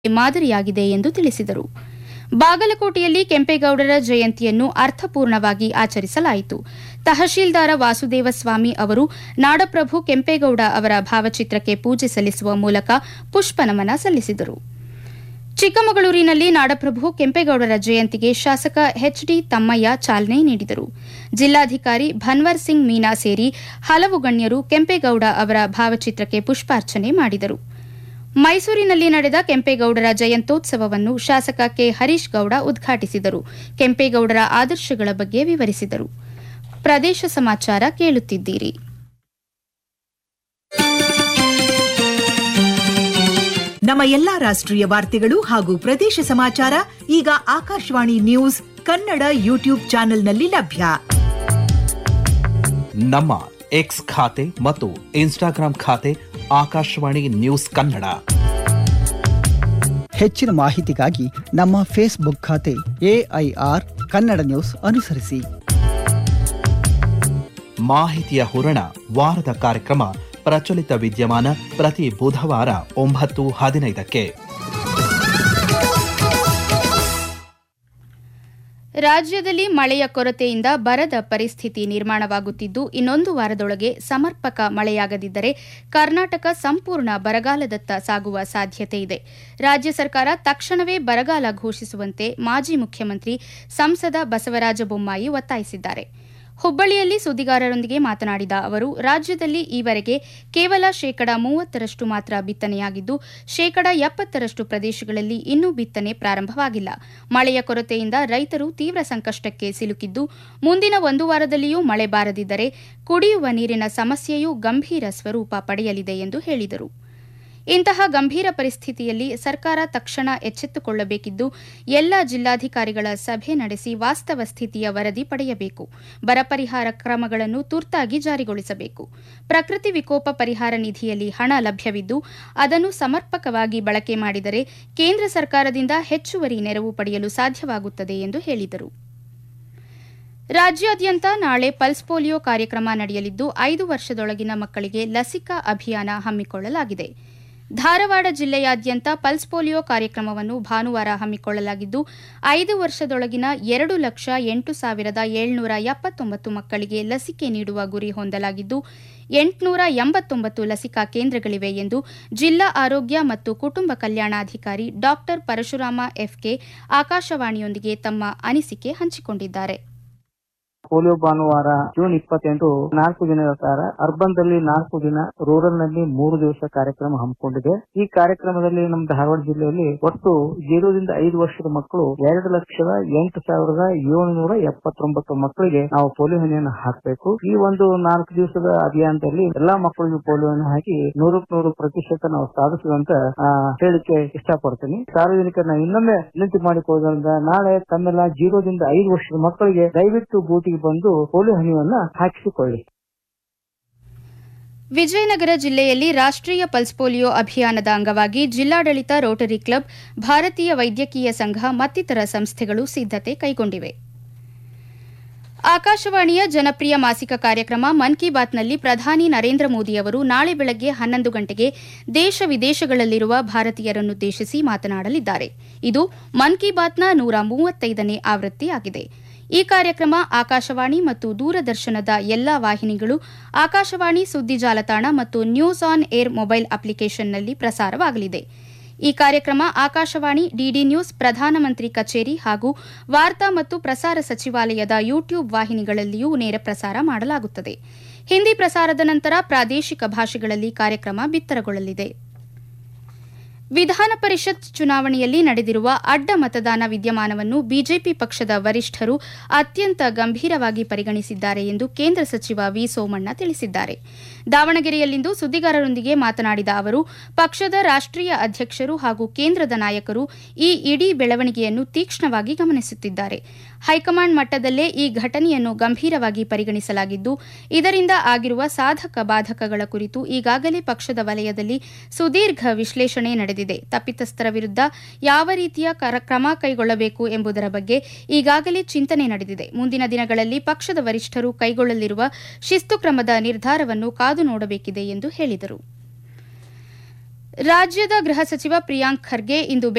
ಮಾದರಿಯಾಗಿದೆ ಎಂದು ತಿಳಿಸಿದರು ಬಾಗಲಕೋಟೆಯಲ್ಲಿ ಕೆಂಪೇಗೌಡರ ಜಯಂತಿಯನ್ನು ಅರ್ಥಪೂರ್ಣವಾಗಿ ಆಚರಿಸಲಾಯಿತು ತಹಶೀಲ್ದಾರ ವಾಸುದೇವ ಸ್ವಾಮಿ ಅವರು ನಾಡಪ್ರಭು ಕೆಂಪೇಗೌಡ ಅವರ ಭಾವಚಿತ್ರಕ್ಕೆ ಪೂಜೆ ಸಲ್ಲಿಸುವ ಮೂಲಕ ಪುಷ್ಪನಮನ ಸಲ್ಲಿಸಿದರು ಚಿಕ್ಕಮಗಳೂರಿನಲ್ಲಿ ನಾಡಪ್ರಭು ಕೆಂಪೇಗೌಡರ ಜಯಂತಿಗೆ ಶಾಸಕ ಎಚ್ಡಿ ತಮ್ಮಯ್ಯ ಚಾಲನೆ ನೀಡಿದರು ಜಿಲ್ಲಾಧಿಕಾರಿ ಭನ್ವರ್ ಸಿಂಗ್ ಮೀನಾ ಸೇರಿ ಹಲವು ಗಣ್ಯರು ಕೆಂಪೇಗೌಡ ಅವರ ಭಾವಚಿತ್ರಕ್ಕೆ ಪುಷ್ಪಾರ್ಚನೆ ಮಾಡಿದರು ಮೈಸೂರಿನಲ್ಲಿ ನಡೆದ ಕೆಂಪೇಗೌಡರ ಜಯಂತ್ಯೋತ್ಸವವನ್ನು ಶಾಸಕ ಕೆ ಹರೀಶ್ ಗೌಡ ಉದ್ಘಾಟಿಸಿದರು ಕೆಂಪೇಗೌಡರ ಆದರ್ಶಗಳ ಬಗ್ಗೆ ವಿವರಿಸಿದರು ಪ್ರದೇಶ ಸಮಾಚಾರ ಕೇಳುತ್ತಿದ್ದೀರಿ ನಮ್ಮ ಎಲ್ಲಾ ರಾಷ್ಟ್ರೀಯ ವಾರ್ತೆಗಳು ಹಾಗೂ ಪ್ರದೇಶ ಸಮಾಚಾರ ಈಗ ಆಕಾಶವಾಣಿ ನ್ಯೂಸ್ ಕನ್ನಡ ಯೂಟ್ಯೂಬ್ ಚಾನೆಲ್ನಲ್ಲಿ ಲಭ್ಯ ನಮ್ಮ ಎಕ್ಸ್ ಖಾತೆ ಮತ್ತು ಇನ್ಸ್ಟಾಗ್ರಾಂ ಖಾತೆ ಆಕಾಶವಾಣಿ ನ್ಯೂಸ್ ಕನ್ನಡ ಹೆಚ್ಚಿನ ಮಾಹಿತಿಗಾಗಿ ನಮ್ಮ ಫೇಸ್ಬುಕ್ ಖಾತೆ ಎಐಆರ್ ಕನ್ನಡ ನ್ಯೂಸ್ ಅನುಸರಿಸಿ ಮಾಹಿತಿಯ ಹೂರಣ ವಾರದ ಕಾರ್ಯಕ್ರಮ ಪ್ರಚಲಿತ ವಿದ್ಯಮಾನ ಪ್ರತಿ ಬುಧವಾರ ಒಂಬತ್ತು ಹದಿನೈದಕ್ಕೆ ರಾಜ್ಯದಲ್ಲಿ ಮಳೆಯ ಕೊರತೆಯಿಂದ ಬರದ ಪರಿಸ್ಥಿತಿ ನಿರ್ಮಾಣವಾಗುತ್ತಿದ್ದು ಇನ್ನೊಂದು ವಾರದೊಳಗೆ ಸಮರ್ಪಕ ಮಳೆಯಾಗದಿದ್ದರೆ ಕರ್ನಾಟಕ ಸಂಪೂರ್ಣ ಬರಗಾಲದತ್ತ ಸಾಗುವ ಸಾಧ್ಯತೆ ಇದೆ ರಾಜ್ಯ ಸರ್ಕಾರ ತಕ್ಷಣವೇ ಬರಗಾಲ ಘೋಷಿಸುವಂತೆ ಮಾಜಿ ಮುಖ್ಯಮಂತ್ರಿ ಸಂಸದ ಬಸವರಾಜ ಬೊಮ್ಮಾಯಿ ಒತ್ತಾಯಿಸಿದ್ದಾರೆ ಹುಬ್ಬಳ್ಳಿಯಲ್ಲಿ ಸುದ್ದಿಗಾರರೊಂದಿಗೆ ಮಾತನಾಡಿದ ಅವರು ರಾಜ್ಯದಲ್ಲಿ ಈವರೆಗೆ ಕೇವಲ ಶೇಕಡ ಮೂವತ್ತರಷ್ಟು ಮಾತ್ರ ಬಿತ್ತನೆಯಾಗಿದ್ದು ಶೇಕಡ ಎಪ್ಪತ್ತರಷ್ಟು ಪ್ರದೇಶಗಳಲ್ಲಿ ಇನ್ನೂ ಬಿತ್ತನೆ ಪ್ರಾರಂಭವಾಗಿಲ್ಲ ಮಳೆಯ ಕೊರತೆಯಿಂದ ರೈತರು ತೀವ್ರ ಸಂಕಷ್ಟಕ್ಕೆ ಸಿಲುಕಿದ್ದು ಮುಂದಿನ ಒಂದು ವಾರದಲ್ಲಿಯೂ ಮಳೆ ಬಾರದಿದ್ದರೆ ಕುಡಿಯುವ ನೀರಿನ ಸಮಸ್ಯೆಯೂ ಗಂಭೀರ ಸ್ವರೂಪ ಪಡೆಯಲಿದೆ ಎಂದು ಹೇಳಿದರು ಇಂತಹ ಗಂಭೀರ ಪರಿಸ್ಥಿತಿಯಲ್ಲಿ ಸರ್ಕಾರ ತಕ್ಷಣ ಎಚ್ಚೆತ್ತುಕೊಳ್ಳಬೇಕಿದ್ದು ಎಲ್ಲ ಜಿಲ್ಲಾಧಿಕಾರಿಗಳ ಸಭೆ ನಡೆಸಿ ವಾಸ್ತವ ಸ್ಥಿತಿಯ ವರದಿ ಪಡೆಯಬೇಕು ಬರ ಪರಿಹಾರ ಕ್ರಮಗಳನ್ನು ತುರ್ತಾಗಿ ಜಾರಿಗೊಳಿಸಬೇಕು ಪ್ರಕೃತಿ ವಿಕೋಪ ಪರಿಹಾರ ನಿಧಿಯಲ್ಲಿ ಹಣ ಲಭ್ಯವಿದ್ದು ಅದನ್ನು ಸಮರ್ಪಕವಾಗಿ ಬಳಕೆ ಮಾಡಿದರೆ ಕೇಂದ್ರ ಸರ್ಕಾರದಿಂದ ಹೆಚ್ಚುವರಿ ನೆರವು ಪಡೆಯಲು ಸಾಧ್ಯವಾಗುತ್ತದೆ ಎಂದು ಹೇಳಿದರು ರಾಜ್ಯಾದ್ಯಂತ ನಾಳೆ ಪಲ್ಸ್ ಪೋಲಿಯೋ ಕಾರ್ಯಕ್ರಮ ನಡೆಯಲಿದ್ದು ಐದು ವರ್ಷದೊಳಗಿನ ಮಕ್ಕಳಿಗೆ ಲಸಿಕಾ ಅಭಿಯಾನ ಹಮ್ಮಿಕೊಳ್ಳಲಾಗಿದೆ ಧಾರವಾಡ ಜಿಲ್ಲೆಯಾದ್ಯಂತ ಪಲ್ಸ್ ಪೋಲಿಯೋ ಕಾರ್ಯಕ್ರಮವನ್ನು ಭಾನುವಾರ ಹಮ್ಮಿಕೊಳ್ಳಲಾಗಿದ್ದು ಐದು ವರ್ಷದೊಳಗಿನ ಎರಡು ಲಕ್ಷ ಎಂಟು ಸಾವಿರದ ಏಳ್ನೂರ ಎಪ್ಪತ್ತೊಂಬತ್ತು ಮಕ್ಕಳಿಗೆ ಲಸಿಕೆ ನೀಡುವ ಗುರಿ ಹೊಂದಲಾಗಿದ್ದು ಎಂಟುನೂರ ಎಂಬತ್ತೊಂಬತ್ತು ಲಸಿಕಾ ಕೇಂದ್ರಗಳಿವೆ ಎಂದು ಜಿಲ್ಲಾ ಆರೋಗ್ಯ ಮತ್ತು ಕುಟುಂಬ ಕಲ್ಯಾಣಾಧಿಕಾರಿ ಡಾ ಪರಶುರಾಮ ಎಫ್ಕೆ ಆಕಾಶವಾಣಿಯೊಂದಿಗೆ ತಮ್ಮ ಅನಿಸಿಕೆ ಹಂಚಿಕೊಂಡಿದ್ದಾರೆ ಪೋಲಿಯೋ ಭಾನುವಾರ ಜೂನ್ ಇಪ್ಪತ್ತೆಂಟು ನಾಲ್ಕು ದಿನದ ಕಾಲ ಅರ್ಬನ್ ದಲ್ಲಿ ನಾಲ್ಕು ದಿನ ರೂರಲ್ ನಲ್ಲಿ ಮೂರು ದಿವಸ ಕಾರ್ಯಕ್ರಮ ಹಮ್ಮಿಕೊಂಡಿದೆ ಈ ಕಾರ್ಯಕ್ರಮದಲ್ಲಿ ನಮ್ಮ ಧಾರವಾಡ ಜಿಲ್ಲೆಯಲ್ಲಿ ಒಟ್ಟು ಜೀರೋದಿಂದ ಐದು ವರ್ಷದ ಮಕ್ಕಳು ಎರಡು ಲಕ್ಷದ ಎಂಟು ಸಾವಿರದ ಏಳುನೂರ ಎಪ್ಪತ್ತೊಂಬತ್ತು ಮಕ್ಕಳಿಗೆ ನಾವು ಪೋಲಿಯೋ ಹನಿಯನ್ನು ಹಾಕಬೇಕು ಈ ಒಂದು ನಾಲ್ಕು ದಿವಸದ ಅಭಿಯಾನದಲ್ಲಿ ಎಲ್ಲಾ ಮಕ್ಕಳಿಗೂ ಪೋಲಿಯೋವನ್ನು ಹಾಕಿ ನೂರಕ್ಕೆ ನೂರು ಪ್ರತಿಶತ ನಾವು ಸಾಧಿಸುವಂತ ಆ, ಹೇಳಿಕೆ ಇಷ್ಟಪಡ್ತೀನಿ ಸಾರ್ವಜನಿಕರನ್ನ ಇನ್ನೊಮ್ಮೆ ವಿನಂತಿ ಮಾಡಿಕೊಳ್ಳೋದ್ರಿಂದ ನಾಳೆ ತಮ್ಮೆಲ್ಲ ಜೀರೋದಿಂದ ಐದು ವರ್ಷದ ಮಕ್ಕಳಿಗೆ ದಯವಿಟ್ಟು ಬೂಟಿಗೆ ಬಂದು ಪೋಲಿಯೋ ಹನಿಯನ್ನ ಹಾಕಿಸಿಕೊಳ್ಳಿ ವಿಜಯನಗರ ಜಿಲ್ಲೆಯಲ್ಲಿ ರಾಷ್ಟ್ರೀಯ ಪಲ್ಸ್ ಪೋಲಿಯೋ ಅಭಿಯಾನದ ಅಂಗವಾಗಿ ಜಿಲ್ಲಾಡಳಿತ ರೋಟರಿ ಕ್ಲಬ್ ಭಾರತೀಯ ವೈದ್ಯಕೀಯ ಸಂಘ ಮತ್ತಿತರ ಸಂಸ್ಥೆಗಳು ಸಿದ್ದತೆ ಕೈಗೊಂಡಿವೆ ಆಕಾಶವಾಣಿಯ ಜನಪ್ರಿಯ ಮಾಸಿಕ ಕಾರ್ಯಕ್ರಮ ಮನ್ ಕಿ ಬಾತ್ನಲ್ಲಿ ಪ್ರಧಾನಿ ನರೇಂದ್ರ ಮೋದಿ ಅವರು ನಾಳೆ ಬೆಳಗ್ಗೆ ಹನ್ನೊಂದು ಗಂಟೆಗೆ ದೇಶ ವಿದೇಶಗಳಲ್ಲಿರುವ ಭಾರತೀಯರನ್ನುದ್ದೇಶಿಸಿ ಮಾತನಾಡಲಿದ್ದಾರೆ ಇದು ಮನ್ ಕಿ ಬಾತ್ನ ನೂರ ಮೂವತ್ತೈದನೇ ಆವೃತ್ತಿಯಾಗಿದೆ ಈ ಕಾರ್ಯಕ್ರಮ ಆಕಾಶವಾಣಿ ಮತ್ತು ದೂರದರ್ಶನದ ಎಲ್ಲಾ ವಾಹಿನಿಗಳು ಆಕಾಶವಾಣಿ ಸುದ್ದಿ ಜಾಲತಾಣ ಮತ್ತು ನ್ಯೂಸ್ ಆನ್ ಏರ್ ಮೊಬೈಲ್ ಅಪ್ಲಿಕೇಶನ್ನಲ್ಲಿ ಪ್ರಸಾರವಾಗಲಿದೆ ಈ ಕಾರ್ಯಕ್ರಮ ಆಕಾಶವಾಣಿ ಡಿಡಿ ನ್ಯೂಸ್ ಪ್ರಧಾನಮಂತ್ರಿ ಕಚೇರಿ ಹಾಗೂ ವಾರ್ತಾ ಮತ್ತು ಪ್ರಸಾರ ಸಚಿವಾಲಯದ ಯೂಟ್ಯೂಬ್ ವಾಹಿನಿಗಳಲ್ಲಿಯೂ ನೇರ ಪ್ರಸಾರ ಮಾಡಲಾಗುತ್ತದೆ ಹಿಂದಿ ಪ್ರಸಾರದ ನಂತರ ಪ್ರಾದೇಶಿಕ ಭಾಷೆಗಳಲ್ಲಿ ಕಾರ್ಯಕ್ರಮ ಬಿತ್ತರಗೊಳ್ಳಲಿದೆ ವಿಧಾನ ಪರಿಷತ್ ಚುನಾವಣೆಯಲ್ಲಿ ನಡೆದಿರುವ ಅಡ್ಡ ಮತದಾನ ವಿದ್ಯಮಾನವನ್ನು ಬಿಜೆಪಿ ಪಕ್ಷದ ವರಿಷ್ಠರು ಅತ್ಯಂತ ಗಂಭೀರವಾಗಿ ಪರಿಗಣಿಸಿದ್ದಾರೆ ಎಂದು ಕೇಂದ್ರ ಸಚಿವ ವಿ ಸೋಮಣ್ಣ ತಿಳಿಸಿದ್ದಾರೆ ದಾವಣಗೆರೆಯಲ್ಲಿಂದು ಸುದ್ದಿಗಾರರೊಂದಿಗೆ ಮಾತನಾಡಿದ ಅವರು ಪಕ್ಷದ ರಾಷ್ಟ್ರೀಯ ಅಧ್ಯಕ್ಷರು ಹಾಗೂ ಕೇಂದ್ರದ ನಾಯಕರು ಈ ಇಡೀ ಬೆಳವಣಿಗೆಯನ್ನು ತೀಕ್ಷ್ಣವಾಗಿ ಗಮನಿಸುತ್ತಿದ್ದಾರೆ ಹೈಕಮಾಂಡ್ ಮಟ್ಟದಲ್ಲೇ ಈ ಘಟನೆಯನ್ನು ಗಂಭೀರವಾಗಿ ಪರಿಗಣಿಸಲಾಗಿದ್ದು ಇದರಿಂದ ಆಗಿರುವ ಸಾಧಕ ಬಾಧಕಗಳ ಕುರಿತು ಈಗಾಗಲೇ ಪಕ್ಷದ ವಲಯದಲ್ಲಿ ಸುದೀರ್ಘ ವಿಶ್ಲೇಷಣೆ ನಡೆದಿದೆ ತಪ್ಪಿತಸ್ಥರ ವಿರುದ್ಧ ಯಾವ ರೀತಿಯ ಕರ- ಕ್ರಮ ಕೈಗೊಳ್ಳಬೇಕು ಎಂಬುದರ ಬಗ್ಗೆ ಈಗಾಗಲೇ ಚಿಂತನೆ ನಡೆದಿದೆ ಮುಂದಿನ ದಿನಗಳಲ್ಲಿ ಪಕ್ಷದ ವರಿಷ್ಠರು ಕೈಗೊಳ್ಳಲಿರುವ ಶಿಸ್ತು ಕ್ರಮದ ನಿರ್ಧಾರವನ್ನು ಕಾದು ನೋಡಬೇಕಿದೆ ಎಂದು ಹೇಳಿದರು ರಾಜ್ಯದ ಗೃಹ ಸಚಿವ ಪ್ರಿಯಾಂಕ್ ಖರ್ಗೆ ಇಂದು